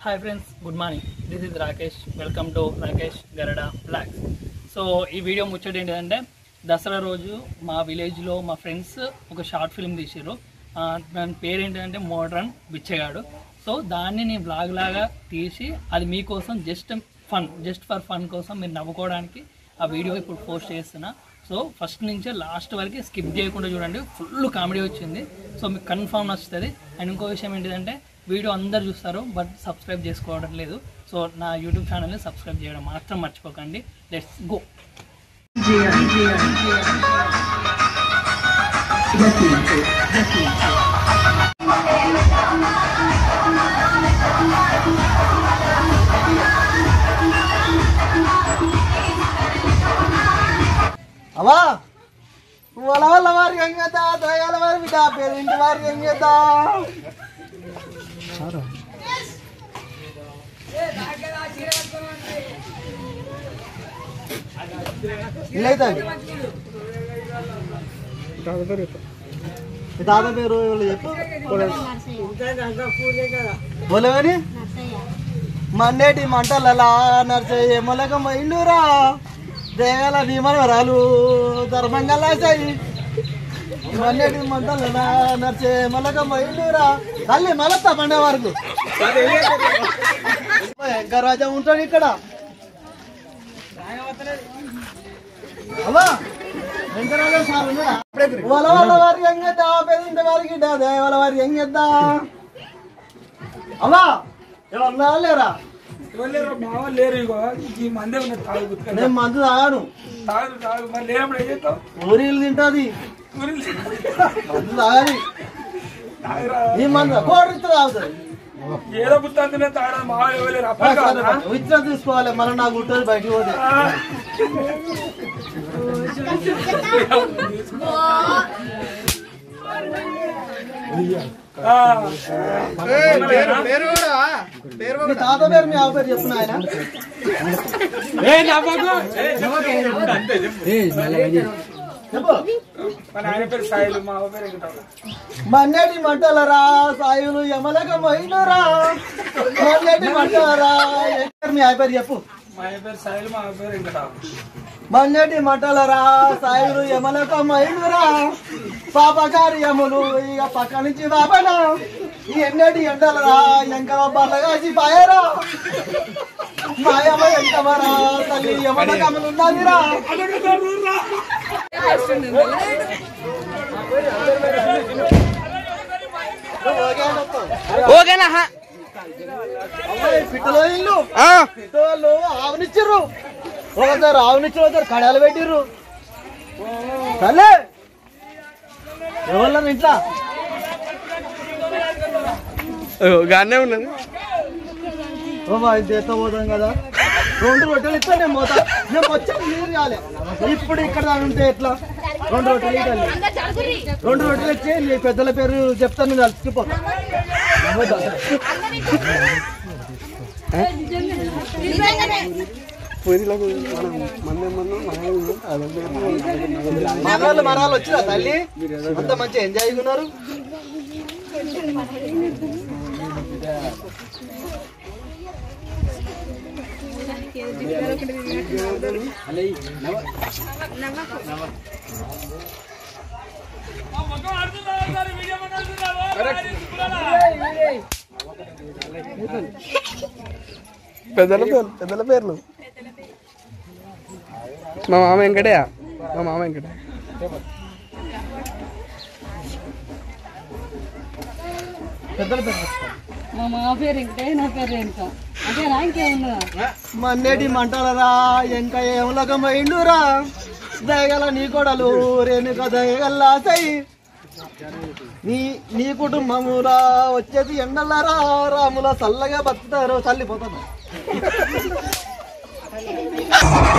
Hi friends good morning this is Rakesh welcome to Rakesh Garada blogs so ఈ video ముచ్చట ఏంటంటే దసరా రోజు మా విలేజ్లో మా ఫ్రెండ్స్ ఒక షార్ట్ ఫిల్మ్ తీసారు దాని పేరు ఏంటంటే మోడ్రన్ బిచ్చగాడు సో దాన్ని నేను బ్లాగ్ లాగా తీసి అది మీకోసం just fun just for fun కోసం మీరు నవ్వుకోవడానికి ఆ వీడియో ఇప్పుడు పోస్ట్ చేస్తున్నా సో ఫస్ట్ నుంచే లాస్ట్ వరకు స్కిప్ చేయకుండా చూడండి ఫుల్ కామెడీ వచ్చింది సో మీకు కన్ఫామ్ నచ్చుతుంది అండ్ ఇంకో విషయం ఏంటిదంటే వీడియో అందరు చూస్తారు బట్ సబ్స్క్రైబ్ చేసుకోవడం లేదు సో నా యూట్యూబ్ ఛానల్ని సబ్స్క్రైబ్ చేయడం మాత్రం మర్చిపోకండి లెట్స్ గో అవా వాళ్ళ వాళ్ళ వారికి ఏం చేద్దా దయాల వారి బిడ్డ పేరు ఇంటి వారికి ఏం చేద్దా ఇల్లైతుంది మీ తాత పేరు ఎవరు చెప్పు బోలేవని మన్నేటి మంటలలా నర్సయ్య మొలక మైండురా దేగాల భీమరాలు ధర్మంగలాసాయి మన్నేటి మంటలలా నర్సే మొలక మైండురా తల్లి మలత్తా పండే వరకు వెంకరాజా ఉంటాడు ఇక్కడ అవ్వా వెంకరాజా సార్ ఉన్నాడా వాళ్ళ వాళ్ళ వారికి ఏం చేద్దా పెద్ద వారికి ఇడ్డా వాళ్ళ వారికి ఏం చేద్దా అవ్వా ఏమన్నా లేరా ఎవరు మావ లేరు ఇగో ఈ మందే ఉన్న తాగు గుర్తుగా నేను మందు తాగాను తాగు తాగు మరి లేనప్పుడు ఏం చేస్తావు ఊరిలు తింటది ఊరిలో మందు తాగాలి తాగురా. ఈ మందు కోడి తాగుతుంది ఏదో పుత్తంతులే తాగడం మావ ఎవరు అప్పటి కాదా విచ్చిన తీసుకోవాలి మనం నాకు ఉంటుంది బయటికి పోతే మీ తాత పేరు మీ ఆవు పేరు చెప్పిన ఆయన చెప్పు మన ఆయన పేరు సాయిలు మా అవ్వ పేరు వెంకటరావు. మన్నెటి మంటలరా సాయులు యమలక మైనరా మన్నెటి మంటలరా ఏం పేరు మీ ఆవు పేరు చెప్పు మా ఆయన పేరు సాయిలు మా అవ్వ పేరు వెంకటరావు మన్నెటి మంటలరా సాయులు యమలక మైనురా పాపకార్యములు ఇక పక్క నుంచి బాబన ఈ ఎన్నటి ఎండలరా ఎంక బల్లగాసి పాయరా మాయమ్మ ఎంకమరా తల్లి యమలకములు ఉన్నదిరా ఓకేనా అమ్మాయి పిట్టలో ఇల్లు పిట్టోళ్ళు ఆవునిచ్చిర్రు ఒకసారి ఆవునిచ్చి ఒకసారి కడాలు పెట్టిర్రు సర్లే ఎవరు ఇంట్లో గానే ఉన్నది బాబా ఇది ఎత్త పోతాం కదా రెండు రొట్టెలు ఇస్తా నేను పోతా నేను వచ్చాను నీరు కాలే ఇప్పుడు ఇక్కడ దాని ఉంటే ఎట్లా రెండు రొట్టెలు ఇవ్వాలి రెండు రొట్టెలు ఇచ్చి నీ పెద్దల పేరు చెప్తాను నేను అలసిపోతా మరాలు మరాలు వచ్చినా తల్లి అంత మంచి ఎంజాయ్ ఉన్నారు పెద్దల పేర్లు పెద్దల పేర్లు మా మామ వెంకటయ్య మా మామ వెంకటయ్య పెద్దల పేరు వస్తారు మా మా పేరు వెంకటే నా పేరు రేణుక అదేనా ఇంకేమున్నా మన్నేటి మంటలరా ఇంకా ఏమలకమైండురా దయగల నీ కొడలు రేణుక దయగల్లా సై నీ నీ కుటుంబమురా వచ్చేది ఎండలరా రాముల చల్లగా బతుకుతారు చల్లిపోతాను